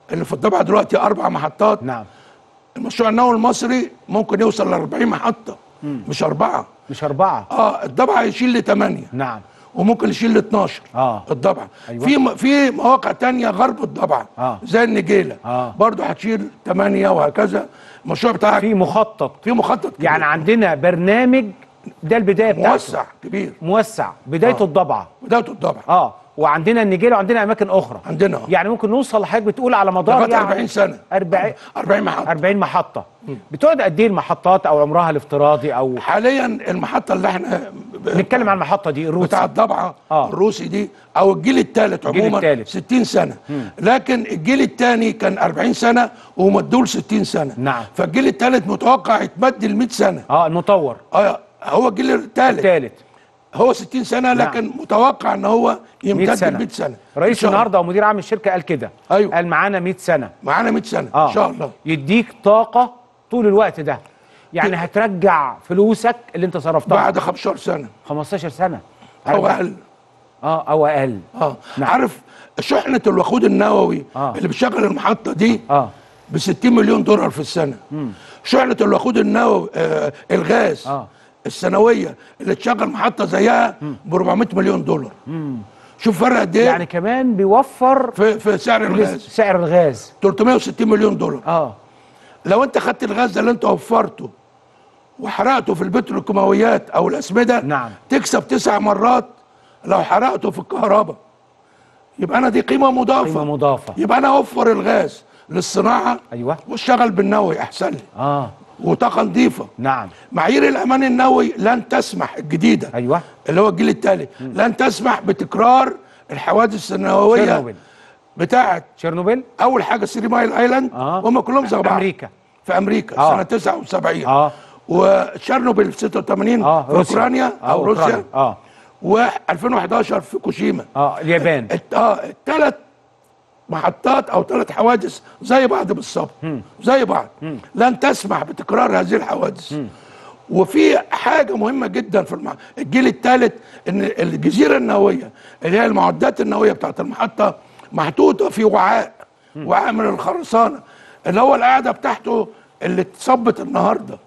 اللي في الضبعه دلوقتي اربع محطات نعم المشروع النووي المصري ممكن يوصل ل 40 محطه مش اربعه مش اربعه اه الضبعه يشيل لثمانيه نعم وممكن يشيل ل 12 آه. الضبعه أيوة. في م- في مواقع تانية غرب الضبعه آه. زي النجيله آه. برضه هتشيل 8 وهكذا المشروع بتاعك في مخطط في مخطط كبير. يعني عندنا برنامج ده البدايه بتاعته موسع كبير موسع بدايته آه. الضبعه بدايه الضبعه اه وعندنا النجيله وعندنا اماكن اخرى عندنا آه. يعني ممكن نوصل لحضرتك بتقول على مدار لغايه يعني 40 سنه 40 40 محطه 40 محطه بتقعد قد ايه المحطات او عمرها الافتراضي او حاليا المحطه اللي احنا ب- نتكلم عن المحطه دي الروسي بتاع الضبعه آه. الروسي دي او الجيل الثالث الجيل عموما التالت. 60 سنه لكن الجيل الثاني كان 40 سنه ومدوه ل 60 سنه نعم. فالجيل الثالث متوقع يتمد ل 100 سنه اه المطور اه هو الجيل الثالث الثالث هو 60 سنه لكن متوقع ان هو 100 يمتد ل سنه 100 سنه إن رئيس شاء الله. النهارده ومدير عام الشركه قال كده أيوة. قال معانا 100 سنه معانا 100 سنه اه ان شاء الله يديك طاقه طول الوقت ده يعني هترجع فلوسك اللي انت صرفتها بعد 15 سنه 15 سنه او هرجع- اقل اه او اقل اه نعم. عارف شحنه الوقود النووي آه. اللي بتشغل المحطه دي اه ب 60 مليون دولار في السنه شحنه الوقود النووي آه الغاز آه. السنويه اللي تشغل محطه زيها ب 400 مليون دولار شوف فرق قد ايه يعني كمان بيوفر في في سعر الغاز سعر الغاز 360 مليون دولار اه لو انت خدت الغاز ده اللي انت وفرته وحرقته في البتروكيماويات او الاسمده نعم. تكسب تسع مرات لو حرقته في الكهرباء يبقى انا دي قيمه مضافه قيمه مضافه يبقى انا اوفر الغاز للصناعه ايوه واشتغل بالنووي احسن لي اه وطاقه نظيفه نعم معايير الامان النووي لن تسمح الجديده ايوه اللي هو الجيل التالي لن تسمح بتكرار الحوادث النوويه تشيرنوبل بتاعه تشيرنوبل اول حاجه سيري مايل ايلاند آه. هم كلهم زي بعض امريكا في امريكا آه. سنه 79 اه وتشيرنوبل في 86 اه في روسيا اوكرانيا آه، او روسيا أوكرانيا. اه و2011 في فوكوشيما اه اليابان الت- اه الثلاث محطات او ثلاث حوادث زي بعض بالظبط زي بعض لن تسمح بتكرار هذه الحوادث وفي حاجه مهمه جدا في المع... الجيل الثالث ان الجزيره النوويه اللي هي المعدات النوويه بتاعت المحطه محطوطه في وعاء وعاء من الخرسانه اللي هو القاعده بتاعته اللي اتصبت النهارده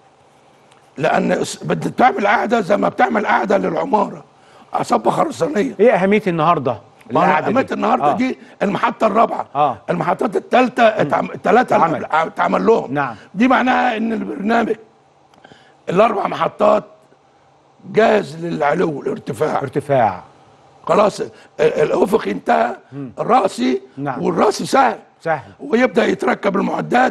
لان اس- بتعمل قاعده زي ما بتعمل قاعده للعماره صبه خرسانيه ايه اهميه النهارده ما القعدة انا دي؟ النهارده آه. دي المحطه الرابعه آه. المحطات الثالثه الثلاثه اتعمل. اللي اتعمل لهم نعم. دي معناها ان البرنامج الاربع محطات جاهز للعلو الارتفاع ارتفاع خلاص ال- الافق انتهى الراسي نعم. والراسي سهل سهل ويبدا يتركب المعدات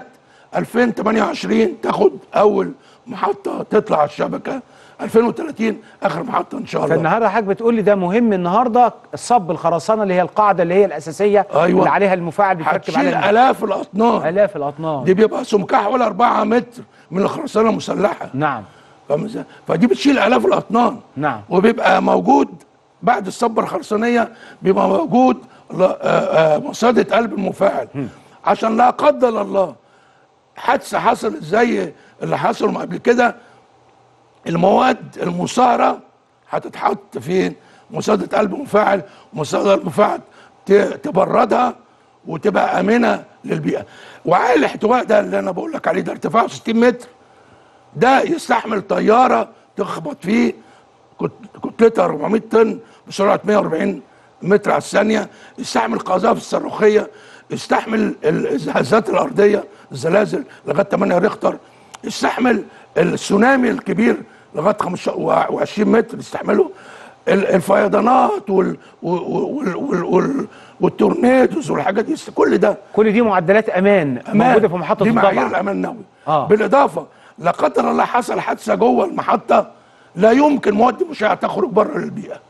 2028 تاخد اول محطه تطلع على الشبكه 2030 اخر محطه ان شاء الله فالنهارده حضرتك بتقول لي ده مهم النهارده الصب الخرسانه اللي هي القاعده اللي هي الاساسيه أيوة. اللي عليها المفاعل بيتركب هتشيل عليها الاف الاطنان الاف الاطنان دي بيبقى سمكها حوالي 4 متر من الخرسانه المسلحه نعم فاهم ازاي؟ فدي بتشيل الاف الاطنان نعم. وبيبقى موجود بعد الصبه الخرسانيه بيبقى موجود ل- آه، آه، مصاده قلب المفاعل عشان لا قدر الله حادثه حصلت زي اللي حصل قبل كده المواد المصهره هتتحط في مساعدة قلب مفاعل مساعدة قلب مفاعل ت- تبردها وتبقى امنه للبيئه وعاء الاحتواء ده اللي انا بقول لك عليه ده ارتفاعه 60 متر ده يستحمل طياره تخبط فيه كت- كتلتها 400 طن بسرعه 140 متر على الثانيه يستحمل قذائف الصاروخيه يستحمل الهزات الارضيه الزلازل لغايه 8 ريختر يستحمل السونامي الكبير لغايه 25 متر يستحمله ال- الفيضانات وال وال وال وال وال والتورنيدوز والحاجات دي كل ده كل دي معدلات امان, أمان. موجوده في محطه دي معايير الضبع الامان النووي آه. بالاضافه لا قدر الله حصل حادثه جوه المحطه لا يمكن مواد مشعه تخرج بره للبيئه